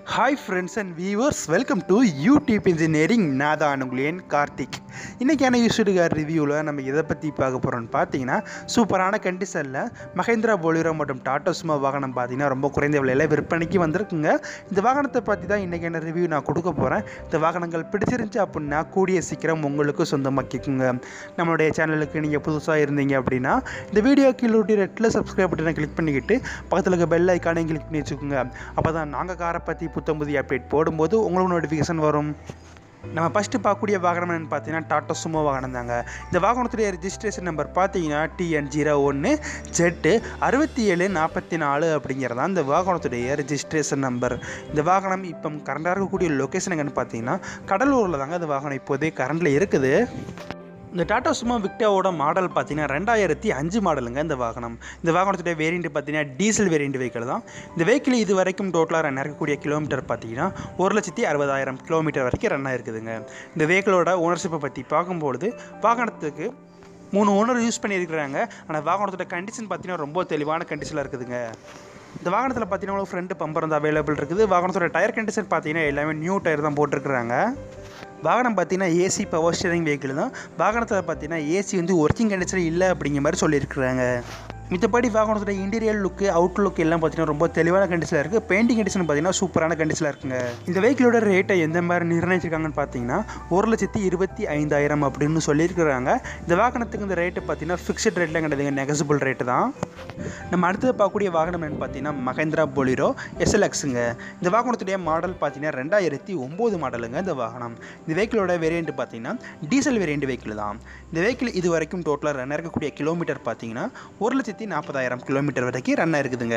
hi friends and viewers welcome to YouTube engineering நான் தான் உங்களின் கார்த்திக் இன்றைக்கான யூஸ்டுகார் ரிவ்யூவில் நம்ம எதை பற்றி பார்க்க போகிறோம்னு பார்த்தீங்கன்னா சூப்பரான கண்டிஷனில் மஹேந்திரா போலிரோ மற்றும் டாடா சுமோ வாகனம் பார்த்தீங்கன்னா ரொம்ப குறைந்த விலையில் விற்பனைக்கு வந்திருக்குங்க இந்த வாகனத்தை பற்றி தான் இன்றைக்கான ரிவ்யூ நான் கொடுக்க போகிறேன் இந்த வாகனங்கள் பிடிச்சிருந்துச்சு அப்படின்னா கூடிய சீக்கிரம் உங்களுக்கு சொந்தமாக்கிக்குங்க நம்மளுடைய சேனலுக்கு நீங்கள் புதுசாக இருந்தீங்க அப்படின்னா இந்த வீடியோ கீழே ரெட்டில் சப்ஸ்கிரைப் பட்டனை கிளிக் பண்ணிக்கிட்டு பக்கத்தில் இருக்க பெல் ஐக்கானையும் கிளிக் பண்ணி வச்சுக்கோங்க அப்போ தான் நாங்கள் காரை பற்றி புத்தம் புதிய அப்டேட் போடும்போது உங்களுக்கு நோட்டிஃபிகேஷன் வரும் நம்ம ஃபஸ்ட்டு பார்க்கக்கூடிய வாகனம் என்னென்னு பார்த்தீங்கன்னா டாட்டா சுமோ வாகனம் தாங்க இந்த வாகனத்துடைய ரெஜிஸ்ட்ரேஷன் நம்பர் பார்த்தீங்கன்னா டிஎன் ஜீரோ ஒன்று ஜெட்டு அறுபத்தி ஏழு நாற்பத்தி நாலு அப்படிங்கிறதான் இந்த வாகனத்துடைய ரெஜிஸ்ட்ரேஷன் நம்பர் இந்த வாகனம் இப்போ கரண்டாக இருக்கக்கூடிய லொக்கேஷன் எங்கன்னு பார்த்தீங்கன்னா கடலூரில் தாங்க இந்த வாகனம் இப்போதே கரண்டில் இருக்குது இந்த டாடா சுமோ விக்டாவோட மாடல் பார்த்தீங்கன்னா ரெண்டாயிரத்தி அஞ்சு மாடலுங்க இந்த வாகனம் இந்த வாகனத்துடைய வேரியண்ட் பார்த்தீங்கன்னா டீசல் வேரியண்ட் வெஹிக்கிள் தான் இந்த வெஹிக்கிள் இது வரைக்கும் டோட்டலாக ரன் இருக்கக்கூடிய கிலோமீட்டர் பார்த்தீங்கன்னா ஒரு லட்சத்தி அறுபதாயிரம் கிலோமீட்டர் வரைக்கும் ரன் ஆயிருக்குதுங்க இந்த வெஹிக்கிளோட ஓனர்ஷிப்பை பற்றி பார்க்கும்பொழுது வாகனத்துக்கு மூணு ஓனர் யூஸ் பண்ணியிருக்கிறாங்க ஆனால் வாகனத்தோட கண்டிஷன் பார்த்தீங்கன்னா ரொம்ப தெளிவான கண்டிஷனில் இருக்குதுங்க இந்த வாகனத்தில் பார்த்தீங்கன்னா உங்களுக்கு ஃப்ரண்ட் பம்பர் வந்து அவைலபிள் இருக்குது வாகனத்தோட டயர் கண்டிஷன் பார்த்தீங்கன்னா எல்லாமே நியூ டயர் தான் போட்டிருக்கிறாங்க வாகனம் பார்த்தீங்கன்னா ஏசி பவர் ஸ்டேரிங் வெஹிக்கிள் தான் வாகனத்தில் பார்த்தீங்கன்னா ஏசி வந்து ஒர்க்கிங் கண்டிஷன் இல்லை அப்படிங்கிற மாதிரி சொல்லியிருக்கிறாங்க மித்தபடி வாகனத்தோட இன்டீரியர் லுக்கு அவுட் லுக் எல்லாம் பார்த்தீங்கன்னா ரொம்ப தெளிவான கண்டிஷனில் இருக்குது பெயிண்டிங் கண்டிஷன் பார்த்தீங்கன்னா சூப்பரான கண்டிஷனில் இருக்குங்க இந்த வெஹிக்கிளோட ரேட்டை எந்த மாதிரி நிர்ணயிச்சிருக்காங்கன்னு பார்த்தீங்கன்னா ஒரு லட்சத்தி இருபத்தி ஐந்தாயிரம் அப்படின்னு சொல்லியிருக்கிறாங்க இந்த வாகனத்துக்கு இந்த ரேட்டு பார்த்தீங்கன்னா ஃபிக்ஸ்ட் ரேட்லாம் கிடையாதுங்க நெகசிபிள் ரேட்டு தான் நம்ம அடுத்தது பார்க்கக்கூடிய வாகனம் என்னென்னு பார்த்தீங்கன்னா மகேந்திரா பொலிரோ எஸ்எல்எக்ஸுங்க இந்த வாகனத்துடைய மாடல் பார்த்தீங்கன்னா ரெண்டாயிரத்தி ஒம்பது மாடலுங்க இந்த வாகனம் இந்த வெஹிக்கிளோட வேரியண்ட் பார்த்தீங்கன்னா டீசல் வேரியண்ட் வெஹிக்கிள் தான் இந்த வெஹிக்கிள் இது வரைக்கும் டோட்டலாக ரன் இருக்கக்கூடிய கிலோமீட்டர் பார்த்தீங்கன்னா ஒரு லட்சத்தி நாற்பதாயிரம் கிலோமீட்டர் வரைக்கும் ரன் ஆயிருக்குதுங்க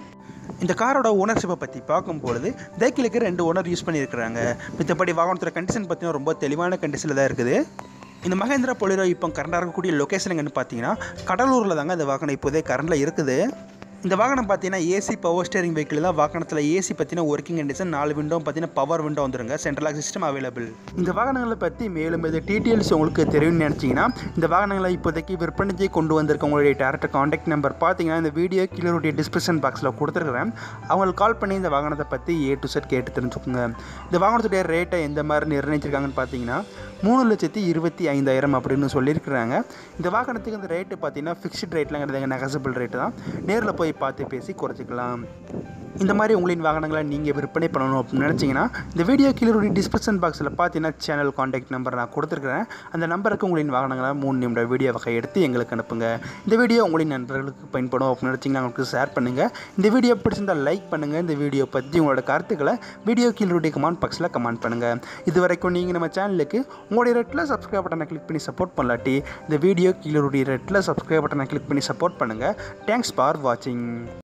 இந்த காரோட ஓனர்ஷிப்பை பற்றி பார்க்கும்பொழுது வெஹிக்கிளுக்கு ரெண்டு ஓனர் யூஸ் பண்ணியிருக்கிறாங்க மித்தபடி வாகனத்தோட கண்டிஷன் பார்த்தீங்கன்னா ரொம்ப தெளிவான கண்டிஷனில் தான் இருக்குது இந்த மகேந்திரா பொலிரோ இப்போ கரண்டாக இருக்கக்கூடிய லொக்கேஷன் எங்கன்னு பார்த்தீங்கன்னா கடலூரில் தாங்க இந்த வாகனம் இப்போதே கரண்டில் இருக்குது இந்த வாகனம் பார்த்தீங்கன்னா ஏசி பவர் ஸ்டேரிங் வெஹிக்கிள் தான் வாகனத்தில் ஏசி பற்றின ஒர்க்கிங் கண்டிஷன் நாலு விண்டோ பார்த்தீங்கன்னா பவர் விண்டோ வந்துருங்க சென்ட்ரலாக் சிஸ்டம் அவைலபிள் இந்த வாகனங்களை பற்றி மேலும் இது டீட்டெயில்ஸ் உங்களுக்கு தெரியும்னு நினச்சிங்கன்னா இந்த வாகனங்களை இப்போதைக்கு விற்பனைக்கு கொண்டு வந்திருக்க உங்களுடைய டேரக்ட் காண்டாக்ட் நம்பர் பார்த்தீங்கன்னா இந்த வீடியோ கீழே டிஸ்கிரிப்ஷன் பாக்ஸில் கொடுத்துருக்குறேன் அவங்களுக்கு கால் பண்ணி இந்த வாகனத்தை பற்றி ஏ டு செட் கேட்டு தெரிஞ்சுக்கோங்க இந்த வாகனத்துடைய ரேட்டை எந்த மாதிரி நிர்ணயிச்சிருக்காங்கன்னு பார்த்தீங்கன்னா மூணு லட்சத்தி இருபத்தி ஐந்தாயிரம் அப்படின்னு சொல்லியிருக்கிறாங்க இந்த வாகனத்துக்கு இந்த ரேட்டு பார்த்தீங்கன்னா ஃபிக்ஸ்ட் ரேட்லாம் கிடையாது நெகசபிள் ரேட்டு தான் நேரில் போய் பார்த்து பேசி குறைச்சிக்கலாம் இந்த மாதிரி உங்களின் வாகனங்களை நீங்கள் விற்பனை பண்ணணும் அப்படின்னு நினச்சிங்கன்னா இந்த வீடியோ கீழே டிஸ்கிரிப்ஷன் பாக்ஸில் பார்த்தீங்கன்னா சேனல் காண்டாக்ட் நம்பர் நான் கொடுத்துருக்குறேன் அந்த நம்பருக்கு உங்களின் வாகனங்களை மூணு நிமிட வீடியோ வகை எடுத்து எங்களுக்கு அனுப்புங்க இந்த வீடியோ உங்களின் நண்பர்களுக்கு பயன்படும் அப்படின்னு நினச்சிங்கன்னா உங்களுக்கு ஷேர் பண்ணுங்கள் இந்த வீடியோ பிடிச்சிருந்தால் லைக் பண்ணுங்கள் இந்த வீடியோ பற்றி உங்களோட கருத்துக்களை வீடியோ கீழே கமெண்ட் பாக்ஸில் கமெண்ட் பண்ணுங்கள் இது வரைக்கும் நீங்கள் நம்ம சேனலுக்கு உங்களுடைய ரெட்டில் சப்ஸ்கிரைப் பட்டனை கிளிக் பண்ணி சப்போர்ட் பண்ணலாட்டி இந்த வீடியோ கீழே ரெட்டில் சப்ஸ்கிரைப் பட்டனை கிளிக் பண்ணி சப்போர்ட் பண்ணுங்கள் தேங்க்ஸ் ஃபார் வாட்சிங்